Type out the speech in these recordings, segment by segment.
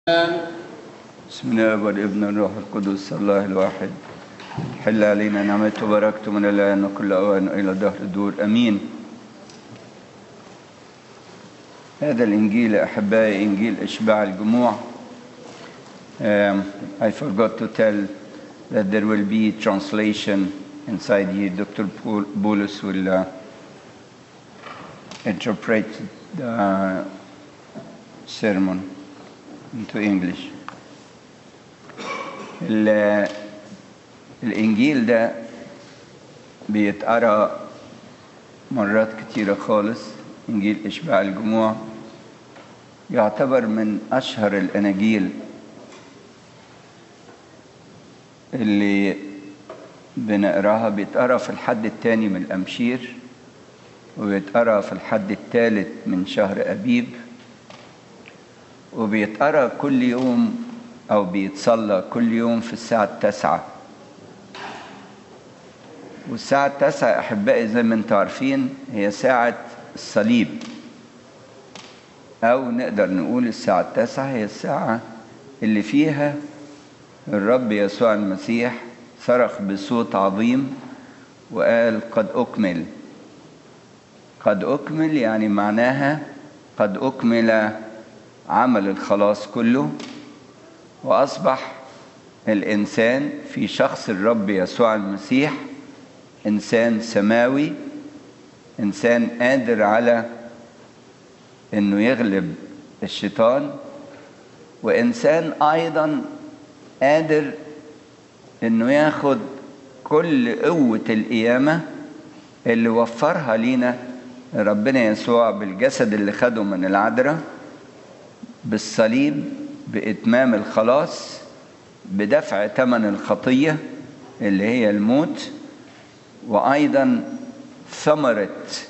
بسم الله والابن والروح القدس الله الواحد حل علينا نعمته وبركته من الآن وكل أوان إلى دهر الدور أمين هذا الإنجيل أحبائي إنجيل إشباع الجموع um, I forgot to tell that there will be translation inside here Dr. Paul Bulus will uh, interpret the sermon into English ال- الإنجيل ده بيتقرأ مرات كتيرة خالص إنجيل إشباع الجموع يعتبر من أشهر الأناجيل اللي بنقراها بيتقرأ في الحد الثاني من الأمشير وبيتقرأ في الحد الثالث من شهر أبيب وبيتقرأ كل يوم أو بيتصلى كل يوم في الساعة التاسعة والساعة التاسعة أحبائي زي ما أنتم عارفين هي ساعة الصليب أو نقدر نقول الساعة التاسعة هي الساعة اللي فيها الرب يسوع المسيح صرخ بصوت عظيم وقال قد أكمل قد أكمل يعني معناها قد أكمل عمل الخلاص كله وأصبح الإنسان في شخص الرب يسوع المسيح إنسان سماوي إنسان قادر على إنه يغلب الشيطان وإنسان أيضا قادر إنه ياخد كل قوة القيامة اللي وفرها لينا ربنا يسوع بالجسد اللي خده من العذراء بالصليب بإتمام الخلاص بدفع ثمن الخطية اللي هي الموت وأيضا ثمرة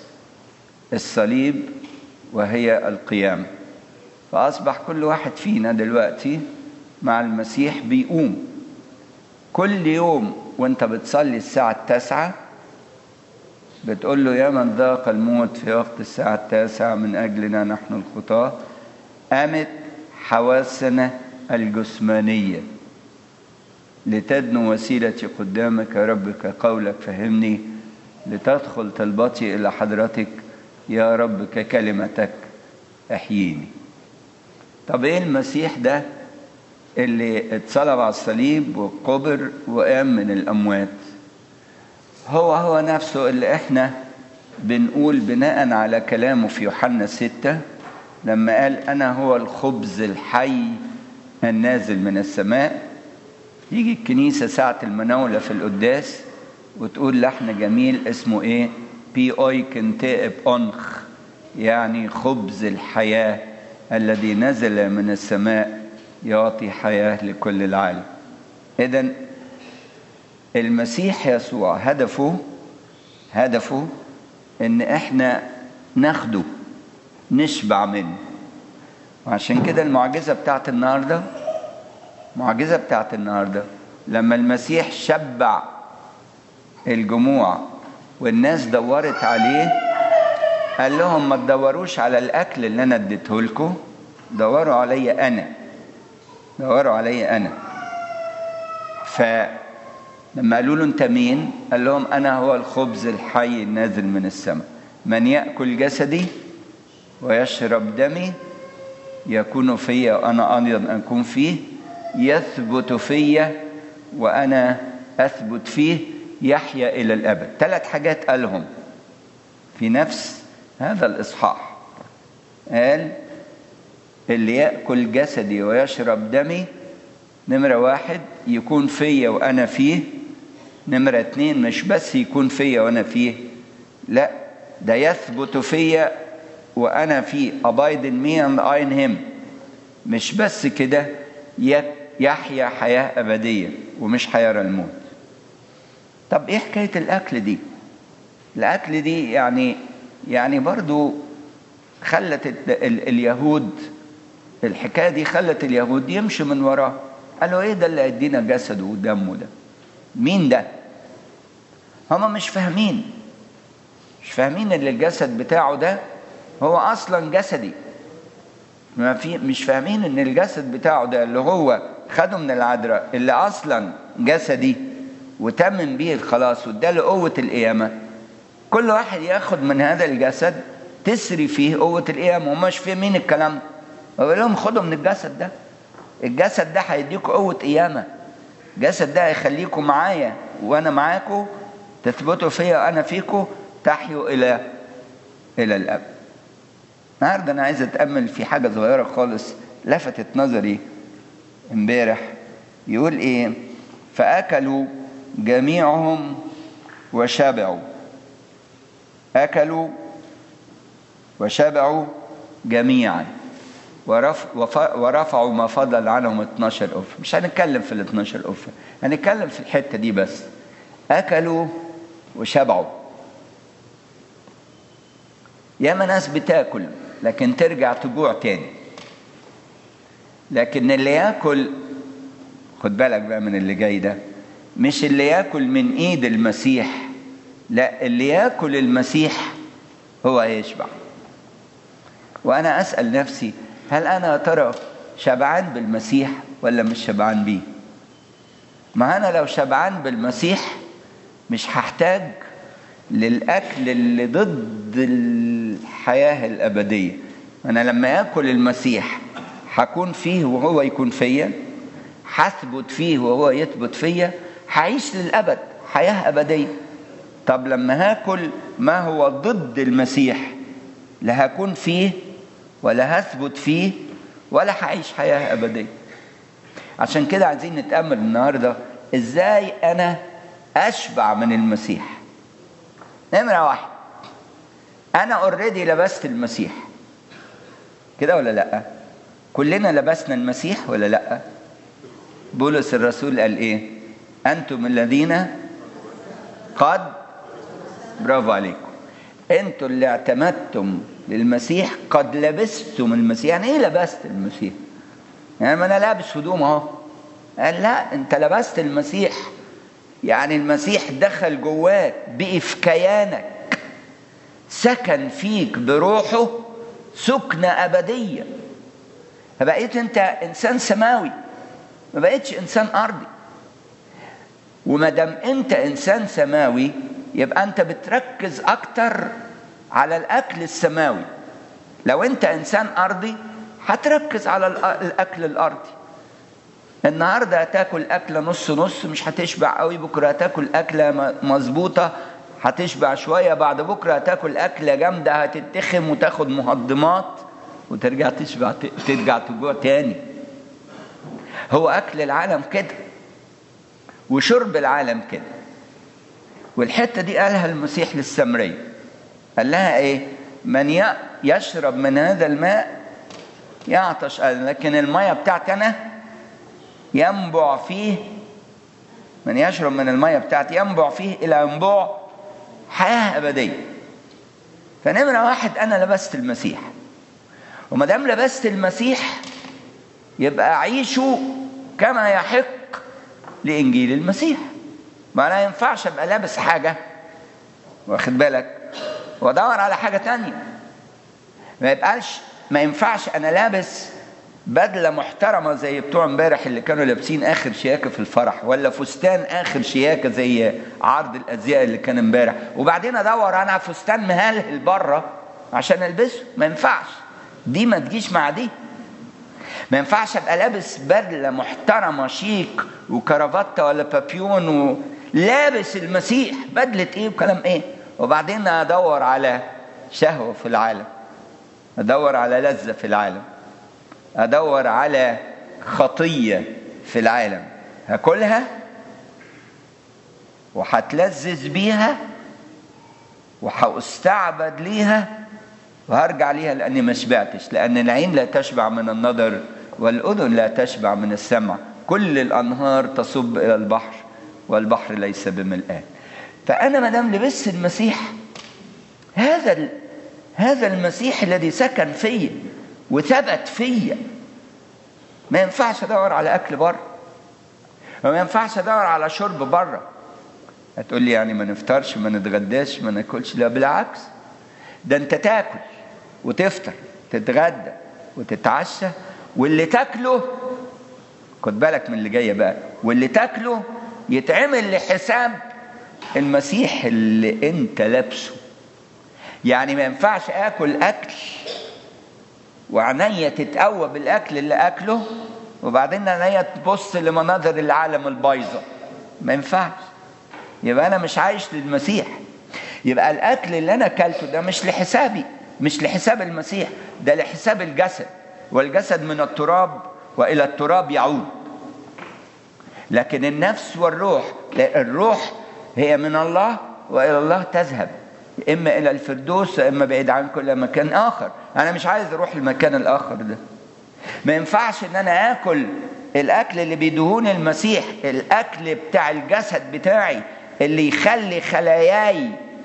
الصليب وهي القيامة فأصبح كل واحد فينا دلوقتي مع المسيح بيقوم كل يوم وانت بتصلي الساعة التاسعة بتقول له يا من ذاق الموت في وقت الساعة التاسعة من أجلنا نحن الخطاة قامت حواسنا الجسمانية لتدنو وسيلتي قدامك يا رب كقولك فهمني لتدخل طلبتي إلى حضرتك يا رب ككلمتك احييني طب ايه المسيح ده اللي اتصلب على الصليب وقبر وقام من الأموات هو هو نفسه اللي احنا بنقول بناء على كلامه في يوحنا ستة لما قال أنا هو الخبز الحي النازل من السماء يجي الكنيسة ساعة المناولة في القداس وتقول لحن جميل اسمه ايه بي اوي كنتئب أنخ يعني خبز الحياة الذي نزل من السماء يعطي حياة لكل العالم إذا المسيح يسوع هدفه هدفه ان احنا ناخده نشبع منه وعشان كده المعجزة بتاعت النهاردة المعجزة بتاعت النهاردة لما المسيح شبع الجموع والناس دورت عليه قال لهم ما تدوروش على الأكل اللي أنا اديته لكم دوروا عليا أنا دوروا عليا أنا فلما قالوا له أنت مين قال لهم أنا هو الخبز الحي النازل من السماء من يأكل جسدي ويشرب دمي يكون فيا وأنا أيضا أكون فيه يثبت فيا وأنا أثبت فيه يحيا إلى الأبد ثلاث حاجات قالهم في نفس هذا الإصحاح قال اللي يأكل جسدي ويشرب دمي نمرة واحد يكون فيا وأنا فيه نمرة اتنين مش بس يكون فيا وأنا فيه لا ده يثبت فيا وأنا فيه abide in me and I in him مش بس كده يحيا حياة أبدية ومش حياة الموت طب إيه حكاية الأكل دي الأكل دي يعني يعني برضو خلت ال ال اليهود الحكاية دي خلت اليهود يمشوا من وراه قالوا إيه ده اللي هيدينا جسده ودمه ده مين ده هما مش فاهمين مش فاهمين ان الجسد بتاعه ده هو اصلا جسدي ما في مش فاهمين ان الجسد بتاعه ده اللي هو خده من العذراء اللي اصلا جسدي وتمم بيه الخلاص واداله قوه القيامه كل واحد ياخد من هذا الجسد تسري فيه قوه القيامه ومش فاهمين الكلام ده بقول لهم خدوا من الجسد ده الجسد ده هيديكوا قوه قيامه الجسد ده هيخليكم معايا وانا معاكم تثبتوا فيا وانا فيكم تحيوا الى الى الابد النهارده انا عايز اتامل في حاجه صغيره خالص لفتت نظري امبارح يقول ايه فاكلوا جميعهم وشبعوا اكلوا وشبعوا جميعا ورف ورفعوا ما فضل عنهم 12 أف مش هنتكلم في ال 12 أف هنتكلم في الحتة دي بس أكلوا وشبعوا ياما ناس بتاكل لكن ترجع تجوع تاني لكن اللي ياكل خد بالك بقى من اللي جاي ده مش اللي ياكل من ايد المسيح لا اللي ياكل المسيح هو يشبع وانا اسال نفسي هل انا ترى شبعان بالمسيح ولا مش شبعان بيه ما انا لو شبعان بالمسيح مش هحتاج للاكل اللي ضد الحياه الابديه انا لما اكل المسيح هكون فيه وهو يكون فيا هثبت فيه وهو يثبت فيا هعيش للابد حياه ابديه طب لما هاكل ما هو ضد المسيح لا هكون فيه ولا هثبت فيه ولا هعيش حياه ابديه عشان كده عايزين نتامل النهارده ازاي انا اشبع من المسيح نمره واحد انا اوريدي لبست المسيح كده ولا لا كلنا لبسنا المسيح ولا لا بولس الرسول قال ايه انتم الذين قد برافو عليكم انتوا اللي اعتمدتم للمسيح قد لبستم المسيح يعني ايه لبست المسيح يعني ما انا لابس هدوم اهو قال لا انت لبست المسيح يعني المسيح دخل جواك بقي في كيانك سكن فيك بروحه سكنة أبدية فبقيت أنت إنسان سماوي ما بقيتش إنسان أرضي وما دام أنت إنسان سماوي يبقى أنت بتركز أكتر على الأكل السماوي لو أنت إنسان أرضي هتركز على الأكل الأرضي النهارده هتاكل أكلة نص نص مش هتشبع قوي بكرة هتاكل أكلة مظبوطة هتشبع شوية بعد بكرة هتاكل أكلة جامدة هتتخم وتاخد مهضمات وترجع تشبع ترجع تجوع تاني هو أكل العالم كده وشرب العالم كده والحتة دي قالها المسيح للسامرية قال لها إيه من يشرب من هذا الماء يعطش لكن المية بتاعتي أنا ينبع فيه من يشرب من المية بتاعتي ينبع فيه إلى ينبوع حياة أبدية فنمرة واحد أنا لبست المسيح وما دام لبست المسيح يبقى أعيشه كما يحق لإنجيل المسيح ما أنا ينفعش أبقى لابس حاجة واخد بالك وأدور على حاجة تانية ما يبقاش ما ينفعش أنا لابس بدلة محترمة زي بتوع امبارح اللي كانوا لابسين آخر شياكة في الفرح ولا فستان آخر شياكة زي عرض الأزياء اللي كان امبارح وبعدين أدور أنا على فستان مهلهل بره عشان ألبسه ما ينفعش دي ما تجيش مع دي ما ينفعش أبقى لابس بدلة محترمة شيك وكرافتة ولا بابيون ولابس المسيح بدلة إيه وكلام إيه وبعدين أدور على شهوة في العالم أدور على لذة في العالم ادور على خطيه في العالم هاكلها وهتلذذ بيها وهستعبد ليها وهرجع ليها لاني ما شبعتش لان العين لا تشبع من النظر والاذن لا تشبع من السمع كل الانهار تصب الى البحر والبحر ليس بملآن فانا ما دام لبست المسيح هذا هذا المسيح الذي سكن فيا وثبت فيا ما ينفعش ادور على اكل بره وما ينفعش ادور على شرب بره هتقول لي يعني ما نفطرش ما نتغداش ما ناكلش لا بالعكس ده انت تاكل وتفطر تتغدى وتتعشى واللي تاكله خد بالك من اللي جايه بقى واللي تاكله يتعمل لحساب المسيح اللي انت لابسه يعني ما ينفعش اكل اكل وعينيا تتقوى بالاكل اللي اكله وبعدين عينيا تبص لمناظر العالم البايظه ما ينفعش يبقى انا مش عايش للمسيح يبقى الاكل اللي انا اكلته ده مش لحسابي مش لحساب المسيح ده لحساب الجسد والجسد من التراب والى التراب يعود لكن النفس والروح الروح هي من الله والى الله تذهب اما الى الفردوس اما بعيد عن كل مكان اخر انا مش عايز اروح المكان الاخر ده ما ينفعش ان انا اكل الاكل اللي بيدهوني المسيح الاكل بتاع الجسد بتاعي اللي يخلي خلاياي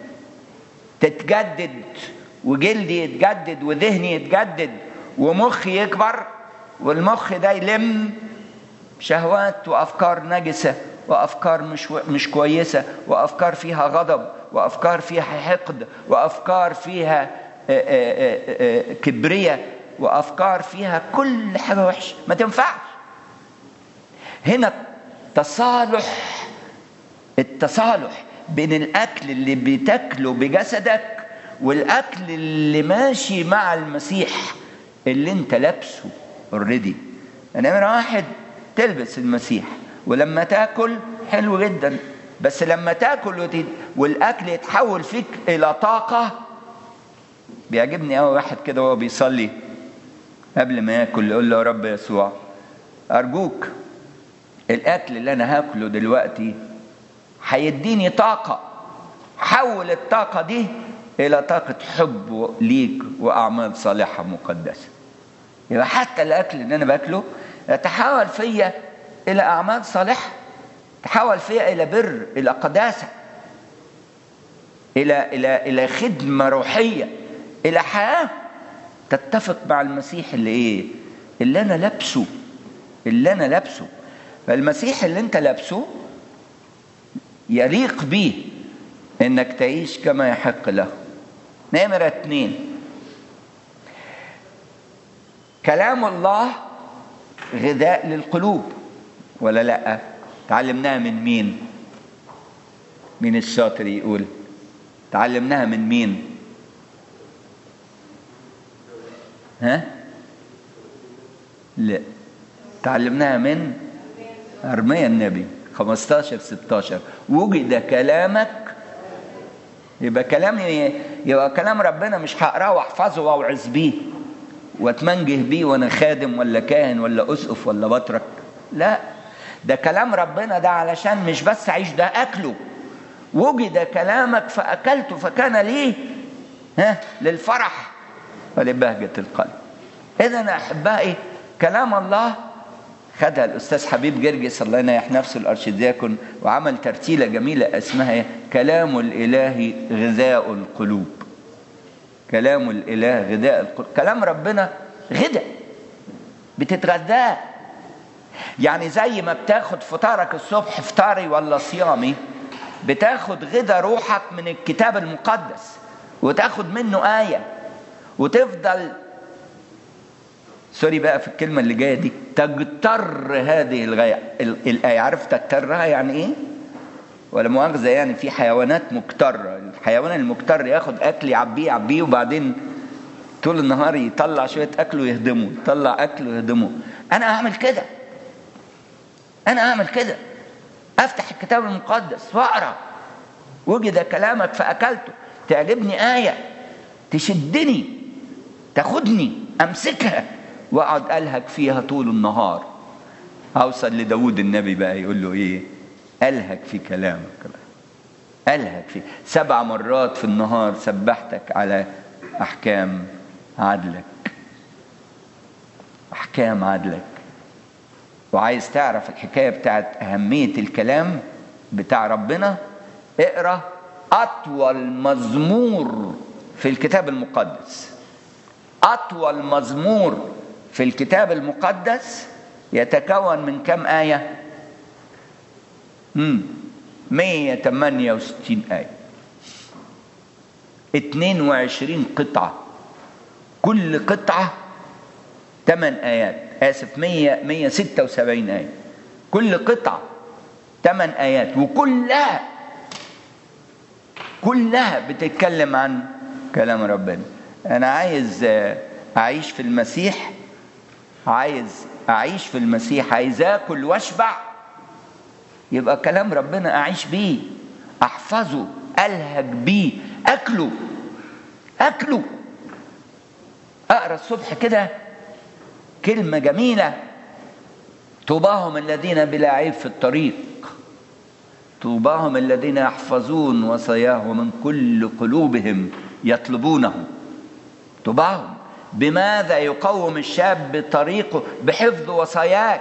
تتجدد وجلدي يتجدد وذهني يتجدد ومخي يكبر والمخ ده يلم شهوات وافكار نجسه وافكار مش مش كويسه وافكار فيها غضب وافكار فيها حقد وافكار فيها كبريه وافكار فيها كل حاجه وحشه ما تنفعش هنا تصالح التصالح بين الاكل اللي بتاكله بجسدك والاكل اللي ماشي مع المسيح اللي انت لابسه اوريدي نمرة واحد تلبس المسيح ولما تاكل حلو جدا بس لما تاكل وتد... والاكل يتحول فيك الى طاقه بيعجبني قوي واحد كده وهو بيصلي قبل ما ياكل يقول له يا رب يسوع ارجوك الاكل اللي انا هاكله دلوقتي هيديني طاقه حول الطاقه دي الى طاقه حب ليك واعمال صالحه مقدسه يبقى حتى الاكل اللي انا باكله يتحول فيا الى اعمال صالحه تحول فيا الى بر الى قداسه الى الى الى خدمه روحيه الى حياه تتفق مع المسيح اللي ايه اللي انا لابسه اللي انا لابسه فالمسيح اللي انت لابسه يليق بيه انك تعيش كما يحق له نمرة اتنين كلام الله غذاء للقلوب ولا لا تعلمناها من مين مين الشاطر يقول تعلمناها من مين ها لا تعلمناها من أرميا النبي 15 16 وجد كلامك يبقى كلام يبقى كلام ربنا مش هقراه واحفظه واوعظ بيه واتمنجه بيه وانا خادم ولا كاهن ولا اسقف ولا بطرك لا ده كلام ربنا ده علشان مش بس اعيش ده اكله وجد كلامك فاكلته فكان ليه ها للفرح ولبهجة القلب اذا احبائي كلام الله خدها الاستاذ حبيب جرجس الله ينيح نفسه الارشدياكون وعمل ترتيله جميله اسمها إيه؟ كلام الاله غذاء القلوب كلام الاله غذاء القلوب كلام ربنا غذاء بتتغذاه يعني زي ما بتاخد فطارك الصبح فطاري ولا صيامي بتاخد غذاء روحك من الكتاب المقدس وتاخد منه آية وتفضل سوري بقى في الكلمة اللي جاية دي تجتر هذه الغاية الآية عارف تجترها يعني إيه؟ ولا مؤاخذة يعني في حيوانات مكترة الحيوان المكتر ياخد أكل يعبيه يعبيه وبعدين طول النهار يطلع شوية أكل ويهدمه يطلع أكل ويهدمه أنا أعمل كده أنا أعمل كده أفتح الكتاب المقدس وأقرأ وجد كلامك فأكلته تعجبني آية تشدني تاخدني أمسكها واقعد الهك فيها طول النهار اوصل لداود النبي بقى يقول له ايه الهك في كلامك بقى الهك في سبع مرات في النهار سبحتك على احكام عدلك احكام عدلك وعايز تعرف الحكايه بتاعت اهميه الكلام بتاع ربنا اقرا اطول مزمور في الكتاب المقدس اطول مزمور في الكتاب المقدس يتكون من كم آية؟ امم 168 آية 22 قطعة كل قطعة ثمان آيات آسف 100 176 آية كل قطعة ثمان آيات وكلها كلها بتتكلم عن كلام ربنا أنا عايز أعيش في المسيح عايز أعيش في المسيح عايز آكل وأشبع يبقى كلام ربنا أعيش بيه أحفظه ألهج بيه أكله أكله أقرأ الصبح كده كلمة جميلة طوباهم الذين بلا عيب في الطريق طوباهم الذين يحفظون وصاياه من كل قلوبهم يطلبونه طوباهم بماذا يقوم الشاب طريقه بحفظ وصاياك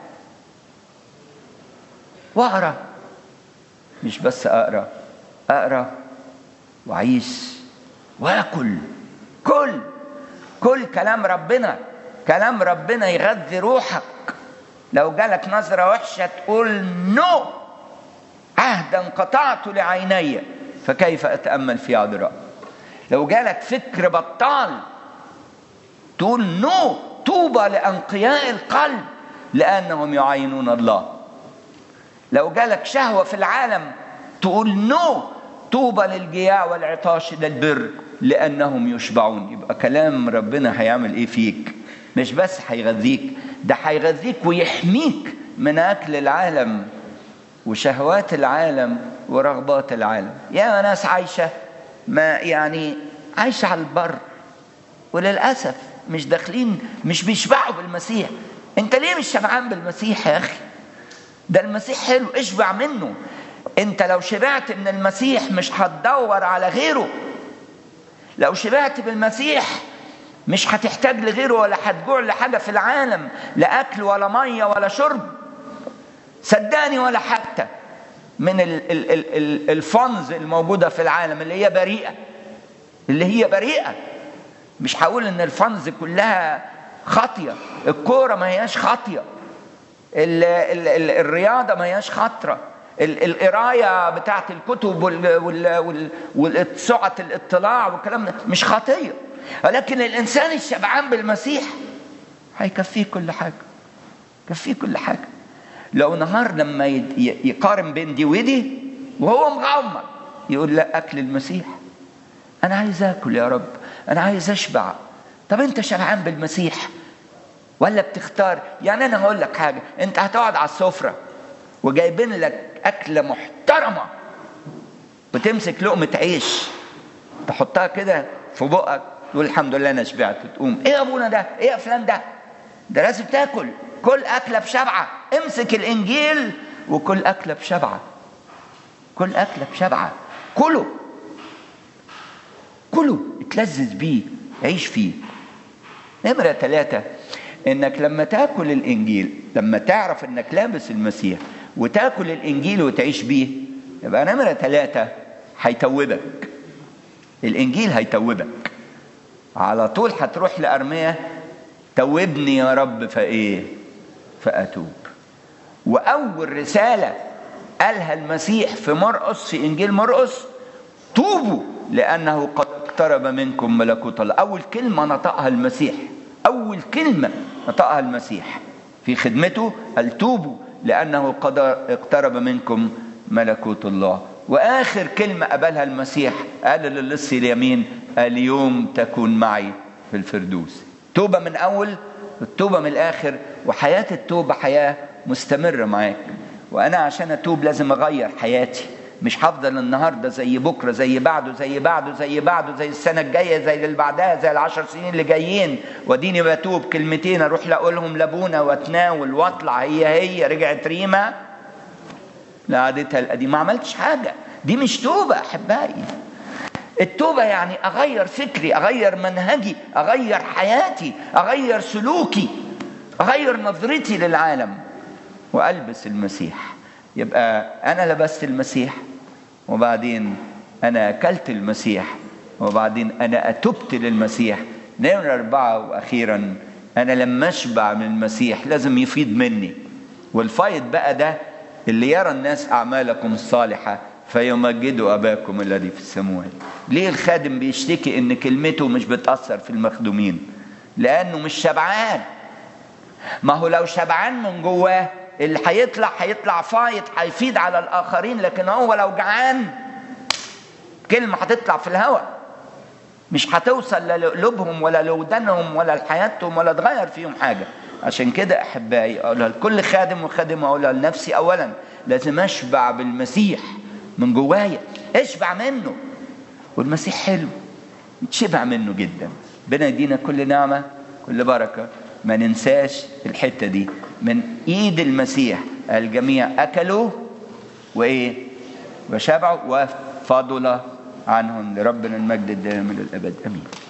واقرا مش بس اقرا اقرا واعيش واكل كل كل كلام ربنا كلام ربنا يغذي روحك لو جالك نظرة وحشة تقول نو عهدا قطعت لعيني فكيف أتأمل في عذراء لو جالك فكر بطال تقول نو طوبى لأنقياء القلب لأنهم يعينون الله لو جالك شهوة في العالم تقول نو طوبى للجياع والعطاش للبر لأنهم يشبعون يبقى كلام ربنا هيعمل إيه فيك مش بس هيغذيك ده هيغذيك ويحميك من أكل العالم وشهوات العالم ورغبات العالم يا ناس عايشة ما يعني عايشة على البر وللأسف مش داخلين مش بيشبعوا بالمسيح انت ليه مش شبعان بالمسيح يا أخي ده المسيح حلو اشبع منه انت لو شبعت من المسيح مش هتدور على غيره لو شبعت بالمسيح مش هتحتاج لغيره ولا هتجوع لحاجة في العالم لا أكل ولا مية ولا شرب صدقني ولا حتى من ال ال ال ال الفنز الموجودة في العالم اللي هي بريئة اللي هي بريئة مش هقول ان الفنز كلها خاطية الكورة ما هياش خاطية ال ال ال الرياضة ما هياش خطرة القراية بتاعت الكتب وسعة الاطلاع والكلام ده مش خطية ولكن الإنسان الشبعان بالمسيح هيكفيه كل حاجة يكفيه كل حاجة لو نهار لما يقارن بين دي ودي وهو مغمض يقول لا أكل المسيح أنا عايز آكل يا رب أنا عايز أشبع طب أنت شبعان بالمسيح ولا بتختار يعني أنا هقول لك حاجة أنت هتقعد على السفرة وجايبين لك أكلة محترمة وتمسك لقمة عيش تحطها كده في بقك تقول الحمد لله انا شبعت تقوم ايه يا ابونا ده ايه يا فلان ده ده لازم تاكل كل اكله بشبعه امسك الانجيل وكل اكله بشبعه كل اكله بشبعه كله كله اتلذذ بيه عيش فيه نمرة ثلاثة انك لما تاكل الانجيل لما تعرف انك لابس المسيح وتاكل الانجيل وتعيش بيه يبقى نمرة ثلاثة هيتوبك الانجيل هيتوبك على طول هتروح لأرمية توبني يا رب فإيه فأتوب وأول رسالة قالها المسيح في مرقس في إنجيل مرقس توبوا لأنه قد اقترب منكم ملكوت الله أول كلمة نطقها المسيح أول كلمة نطقها المسيح في خدمته قال توبوا لأنه قد اقترب منكم ملكوت الله واخر كلمه قبلها المسيح قال للص اليمين اليوم تكون معي في الفردوس توبه من اول التوبه من الاخر وحياه التوبه حياه مستمره معاك وانا عشان اتوب لازم اغير حياتي مش هفضل النهارده زي بكره زي بعده زي بعده زي بعده زي السنه الجايه زي اللي بعدها زي العشر سنين اللي جايين واديني بتوب كلمتين اروح لاقولهم لابونا واتناول واطلع هي هي رجعت ريما لعادتها القديمة ما عملتش حاجة دي مش توبة أحبائي التوبة يعني أغير فكري أغير منهجي أغير حياتي أغير سلوكي أغير نظرتي للعالم وألبس المسيح يبقى أنا لبست المسيح وبعدين أنا أكلت المسيح وبعدين أنا أتبت للمسيح نمرة أربعة وأخيرا أنا لما أشبع من المسيح لازم يفيض مني والفيض بقى ده اللي يرى الناس أعمالكم الصالحة فيمجدوا أباكم الذي في السماوات ليه الخادم بيشتكي إن كلمته مش بتأثر في المخدومين لأنه مش شبعان ما هو لو شبعان من جواه اللي هيطلع هيطلع فايض هيفيد على الاخرين لكن هو لو جعان كلمه هتطلع في الهواء مش هتوصل لقلوبهم ولا لودانهم ولا لحياتهم ولا تغير فيهم حاجه عشان كده احبائي اقولها لكل خادم وخادم اقولها لنفسي اولا لازم اشبع بالمسيح من جوايا اشبع منه والمسيح حلو تشبع منه جدا ربنا يدينا كل نعمه كل بركه ما ننساش الحته دي من ايد المسيح الجميع اكلوا وايه وشبعوا وفضل عنهم لربنا المجد الدائم للابد امين